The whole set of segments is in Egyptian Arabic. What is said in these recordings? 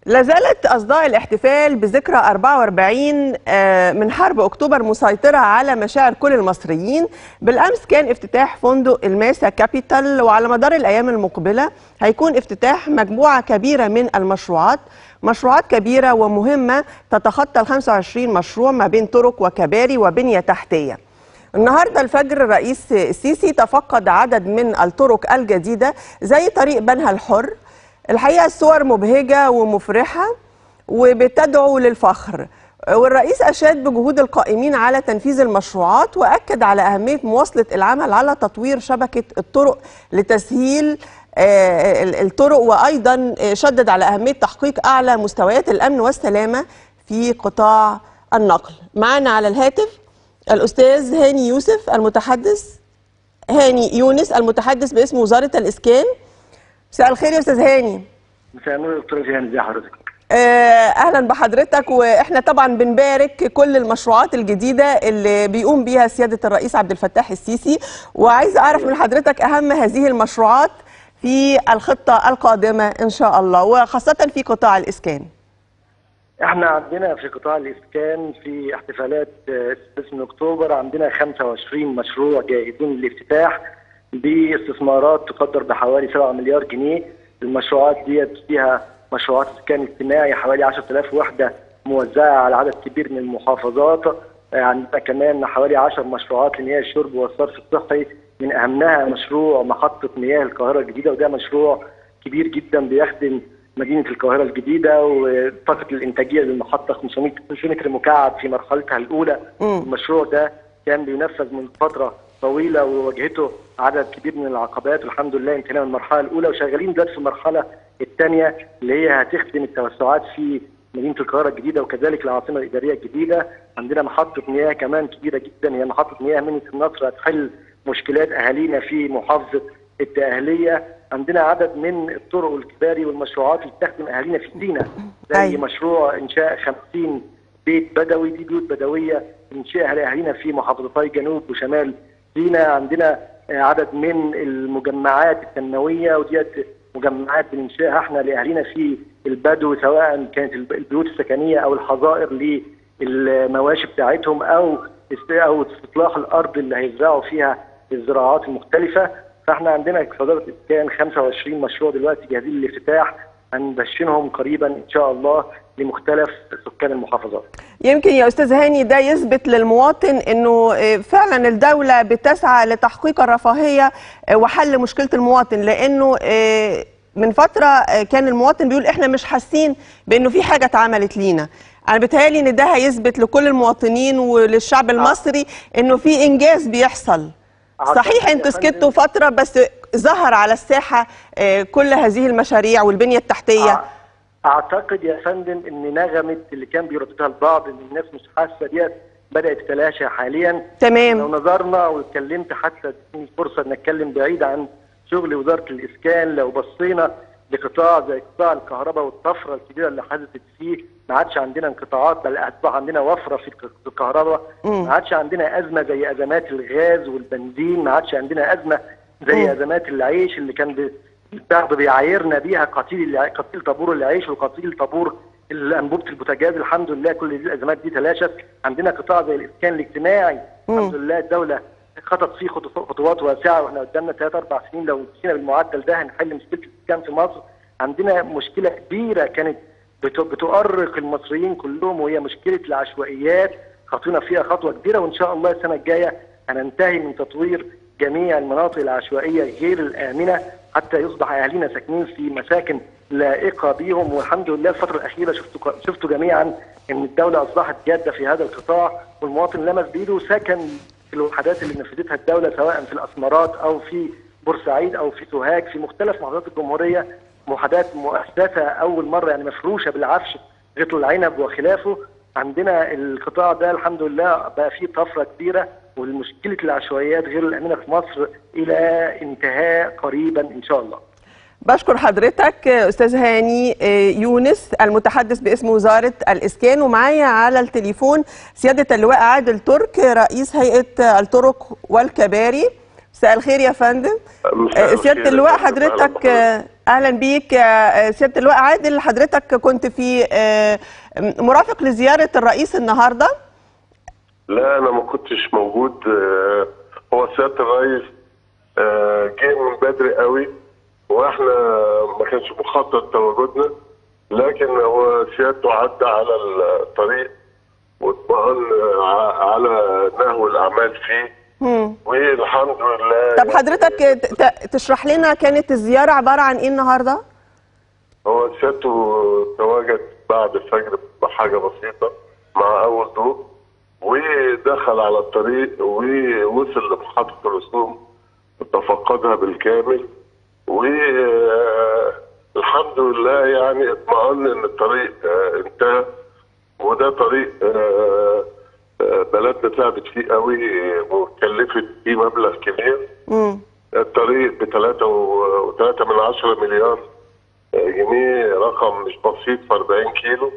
لا زالت أصداء الاحتفال بذكرى 44 آه، من حرب أكتوبر مسيطرة على مشاعر كل المصريين بالأمس كان افتتاح فندق الماسا كابيتال وعلى مدار الأيام المقبلة هيكون افتتاح مجموعة كبيرة من المشروعات مشروعات كبيرة ومهمة تتخطى ال 25 مشروع ما بين طرق وكباري وبنية تحتية النهارده الفجر الرئيس السيسي تفقد عدد من الطرق الجديده زي طريق بنها الحر الحقيقه الصور مبهجه ومفرحه وبتدعو للفخر والرئيس اشاد بجهود القائمين على تنفيذ المشروعات واكد على اهميه مواصله العمل على تطوير شبكه الطرق لتسهيل آه، الطرق وايضا شدد على اهميه تحقيق اعلى مستويات الامن والسلامه في قطاع النقل معنا على الهاتف الأستاذ هاني يوسف المتحدث هاني يونس المتحدث باسم وزارة الإسكان مساء الخير يا أستاذ هاني مساء النور يا دكتور جيهان ازي حضرتك آه، اهلا بحضرتك واحنا طبعا بنبارك كل المشروعات الجديده اللي بيقوم بيها سياده الرئيس عبد الفتاح السيسي وعايزه اعرف من حضرتك اهم هذه المشروعات في الخطه القادمه ان شاء الله وخاصه في قطاع الاسكان احنا عندنا في قطاع الاسكان في احتفالات آه، 6 من اكتوبر عندنا 25 مشروع جاهزين للافتتاح باستثمارات تقدر بحوالي 7 مليار جنيه المشروعات ديت فيها مشروعات اسكان اجتماعي حوالي 10000 وحده موزعه على عدد كبير من المحافظات آه، عندنا كمان حوالي 10 مشروعات لمياه الشرب والصرف الصحي من اهمها مشروع محطه مياه القاهره الجديده وده مشروع كبير جدا بيخدم مدينه القاهره الجديده وطاقه الانتاجيه للمحطه 500 متر مكعب في مرحلتها الاولى مم. المشروع ده كان بينفذ من فتره طويله وواجهته عدد كبير من العقبات والحمد لله انتهينا من المرحله الاولى وشغالين دلوقتي في المرحله الثانيه اللي هي هتخدم التوسعات في مدينه القاهره الجديده وكذلك العاصمه الاداريه الجديده عندنا محطه مياه كمان كبيره جدا هي محطه مياه منيه النصر هتحل مشكلات اهالينا في محافظه الدقهليه عندنا عدد من الطرق والكباري والمشروعات اللي بتخدم اهالينا في سينا زي أيوة. مشروع انشاء 50 بيت بدوي دي بيوت بدويه انشائها لاهالينا في محافظتي جنوب وشمال سينا عندنا آه، عدد من المجمعات التنمويه وديت مجمعات بننشئها احنا لاهالينا في البدو سواء كانت الب- البيوت السكنيه او الحظائر للمواشي بتاعتهم او است- او استصلاح الارض اللي هيزرعوا فيها الزراعات المختلفه فاحنا عندنا في وزاره الاسكان 25 مشروع دلوقتي جاهزين للافتتاح هندشنهم قريبا ان شاء الله لمختلف سكان المحافظات. يمكن يا استاذ هاني ده يثبت للمواطن انه آه، فعلا الدوله بتسعى لتحقيق الرفاهيه آه، وحل مشكله المواطن لانه آه، من فتره آه، كان المواطن بيقول احنا مش حاسين بانه في حاجه اتعملت لينا انا بيتهيألي ان ده هيثبت لكل المواطنين وللشعب المصري انه في انجاز بيحصل صحيح انتوا سكتوا فتره بس ظهر على الساحه آه، كل هذه المشاريع والبنيه التحتيه اعتقد يا فندم ان نغمه اللي كان بيرددها البعض ان الناس مش حاسه ديت بدات تتلاشى حاليا لو تمام نظرنا واتكلمت حتى تديني فرصه ان اتكلم بعيد عن شغل وزاره الاسكان لو بصينا لقطاع زي قطاع الكهرباء والطفره الكبيره اللي حدثت فيه ما عادش عندنا انقطاعات بل اصبح عندنا وفره في الك- في الكهرباء مم. ما عادش عندنا ازمه زي ازمات الغاز والبنزين ما عادش عندنا ازمه مم. زي ازمات العيش اللي كان بي- البعض بيعايرنا بيها قتيل الع- قتيل طابور العيش وقتيل طابور انبوبه البوتاجاز الحمد لله كل دي الازمات دي تلاشت عندنا قطاع زي الاسكان الاجتماعي مم. الحمد لله الدوله خطط فيه خطو- خطوات واسعه واحنا قدامنا ثلاث اربع سنين لو مشينا بالمعدل ده هنحل مشكله الاسكان في مصر عندنا مشكله كبيره كانت بت- بتؤرق المصريين كلهم وهي مشكله العشوائيات خطينا فيها خطوه كبيره وان شاء الله السنه الجايه هننتهي من تطوير جميع المناطق العشوائيه غير الامنه حتى يصبح اهالينا ساكنين في مساكن لائقه بيهم والحمد لله الفتره الاخيره شفتوا شفتوا جميعا ان الدوله اصبحت جاده في هذا القطاع والمواطن لمس بايده سكن في الوحدات اللي نفذتها الدوله سواء في الاسمرات او في بورسعيد او في سوهاج في مختلف محافظات الجمهوريه وحدات مؤسسه اول مره يعني مفروشه بالعفش غطوا العنب وخلافه عندنا القطاع ده الحمد لله بقى فيه طفره كبيره والمشكله العشوائيات غير الامنه في مصر الى انتهاء قريبا ان شاء الله. بشكر حضرتك استاذ هاني يونس المتحدث باسم وزاره الاسكان ومعايا على التليفون سياده اللواء عادل ترك رئيس هيئه الطرق والكباري مساء الخير يا فندم مساء آه، سياده الخير. اللواء أهلاً حضرتك بحضرتك. آه، اهلا بيك آه، سياده اللواء عادل حضرتك كنت في آه، مرافق لزياره الرئيس النهارده لا انا ما كنتش موجود آه، هو سياده الرئيس آه، جه من بدري قوي واحنا ما كانش مخطط تواجدنا لكن هو سيادته عدى على الطريق واطمئن ع- على نهو الاعمال فيه مم. والحمد لله طب حضرتك ت- ت- تشرح لنا كانت الزياره عباره عن ايه النهارده هو سيادته تواجد بعد الفجر بحاجة بسيطة مع أول ضوء ودخل على الطريق ووصل لمحطة الرسوم تفقدها بالكامل والحمد لله يعني اطمئن ان الطريق آه، انتهى وده طريق آه، آه، بلدنا تعبت فيه قوي وكلفت فيه مبلغ كبير مم. الطريق بثلاثة وثلاثة من عشرة مليون جنيه رقم مش بسيط في 40 كيلو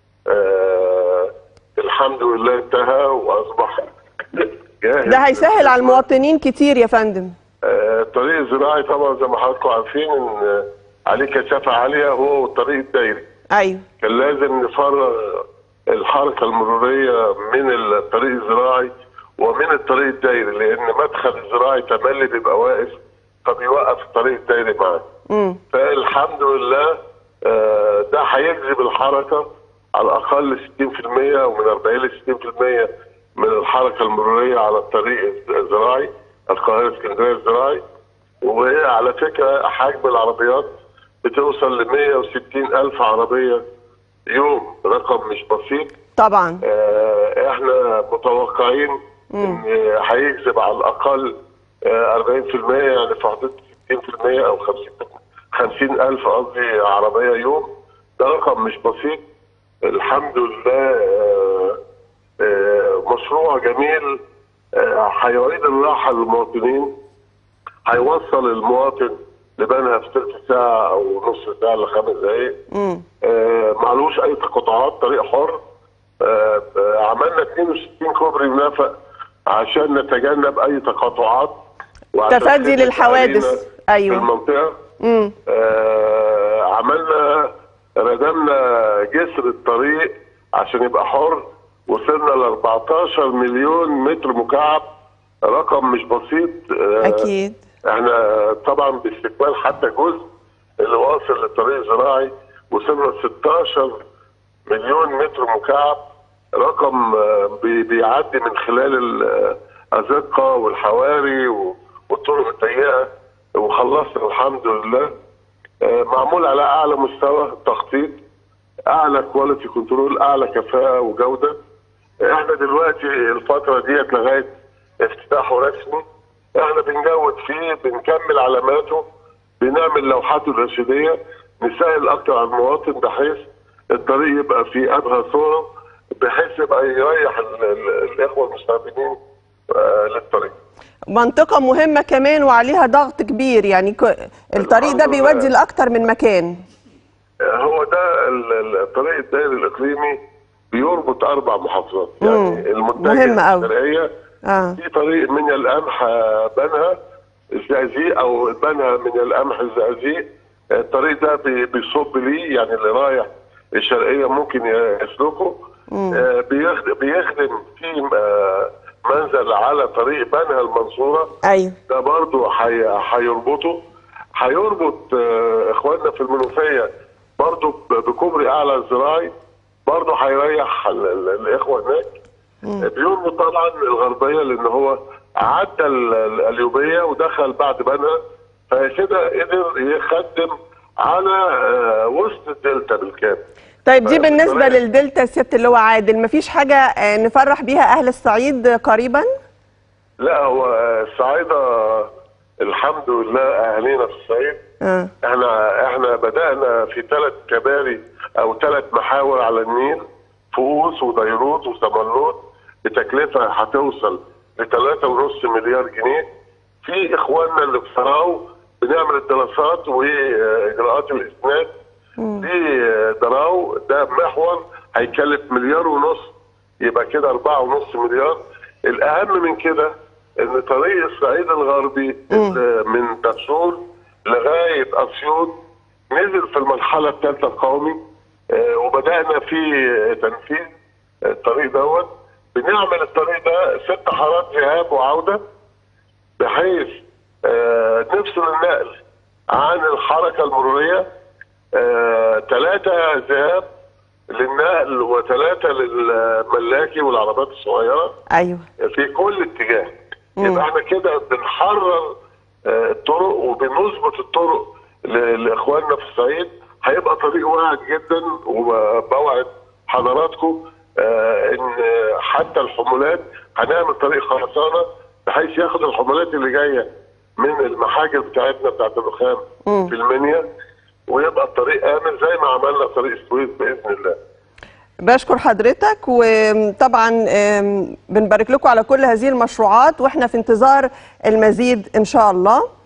آه الحمد لله انتهى واصبح جاهز ده هيسهل على المواطنين كتير يا فندم آه الطريق الزراعي طبعا زي ما حضراتكم عارفين ان عليه كثافه عاليه هو والطريق الدايري ايوه كان لازم نفرغ الحركه المروريه من الطريق الزراعي ومن الطريق الدايري لان مدخل الزراعي تملي بيبقى واقف فبيوقف الطريق الدايري معاه مم. فالحمد لله آه، ده هيجذب الحركه على الاقل 60% او من 40 ل 60% من الحركه المروريه على الطريق الزراعي القاهره اسكندريه الزراعي وعلى فكره حجم العربيات بتوصل ل 160 الف عربيه يوم رقم مش بسيط طبعا آه، احنا متوقعين ان هيجذب على الاقل آه، 40% يعني في حدود 60% او 50 50 الف قصدي عربيه يوم ده رقم مش بسيط الحمد لله آه، آه، مشروع جميل آه، هيعيد الراحه للمواطنين هيوصل المواطن لبنها في ثلث ساعه او نص ساعه لخمس دقائق مم. آه، معلوش اي تقاطعات طريق حر آه، آه، عملنا 62 كوبري منافق عشان نتجنب اي تقاطعات وعشان تفادي خدمة للحوادث. أهالينا أيوة. في المنطقه مم. آه، عملنا ردمنا جسر الطريق عشان يبقى حر وصلنا ل 14 مليون متر مكعب رقم مش بسيط آه، اكيد احنا طبعا باستكمال حتى جزء اللي واصل للطريق الزراعي وصلنا ل 16 مليون متر مكعب رقم آه، بي- بيعدي من خلال الازقه والحواري و- والطرق الضيقه وخلصنا الحمد لله آه، معمول على اعلى مستوى تخطيط اعلى كواليتي كنترول اعلى كفاءه وجوده احنا دلوقتي الفتره ديت لغايه افتتاحه رسمي احنا بنجود فيه بنكمل علاماته بنعمل لوحاته الرشيديه نسهل اكتر على المواطن بحيث الطريق يبقى فيه ابهى صوره بحيث يبقى يريح ال- ال- الاخوه المستخدمين آه، للطريق منطقة مهمة كمان وعليها ضغط كبير يعني ك- الطريق ده الحمد لله. بيودي لأكتر من مكان هو ده ال- ال- الطريق الدائري الاقليمي بيربط اربع محافظات مم. يعني المنتجع مهم أوي. الشرقيه اه في طريق من القمح بنها الزقازيق او بنها من القمح الزقازيق الطريق ده بي- بيصب ليه يعني اللي رايح الشرقيه ممكن يسلكه آه، بيخدم بيخدم في آه، منزل على طريق بنها المنصوره ايوه ده برضه هي- هيربطه هيربط آه، اخواننا في المنوفيه برضه ب- بكوبري اعلى الزراعي برضه هيريح ال- ال- الاخوه هناك بيربط طبعا الغربيه لان هو عدى ال- ال- اليوبيه ودخل بعد بنها فكده قدر يخدم على آه، وسط الدلتا بالكامل طيب دي طيب، بالنسبة طيب. للدلتا سيادة اللواء عادل مفيش حاجة آه، نفرح بيها أهل الصعيد قريبا لا هو آه، الصعايده الحمد لله اهالينا في الصعيد اه احنا احنا بدانا في ثلاث كباري او ثلاث محاور على النيل فؤوس وديروت وسمرلوط بتكلفه هتوصل ل 3.5 مليار جنيه في اخواننا اللي في سراو بنعمل الدراسات واجراءات الاسناد في دراو ده محور هيكلف مليار ونص يبقى كده أربعة ونص مليار الأهم من كده ان طريق الصعيد الغربي ال- من دهشور لغايه اسيوط نزل في المرحله الثالثه القومي آه، وبدانا في تنفيذ الطريق دوت بنعمل الطريق ده ست حارات ذهاب وعوده بحيث آه، نفصل النقل عن الحركه المروريه ثلاثه ذهاب للنقل وثلاثه للملاكي والعربات الصغيره ايوه في كل اتجاه يبقى احنا كده بنحرر آه، الطرق وبنظبط الطرق ل- لاخواننا في الصعيد هيبقى طريق واعد جدا وبوعد حضراتكم آه، ان حتى الحمولات هنعمل طريق خرسانه بحيث ياخد الحمولات اللي جايه من المحاجر بتاعتنا بتاعت الرخام في المنيا ويبقى الطريق امن زي ما عملنا طريق السويس باذن الله. بشكر حضرتك وطبعا آم، بنبارك لكم على كل هذه المشروعات واحنا في انتظار المزيد ان شاء الله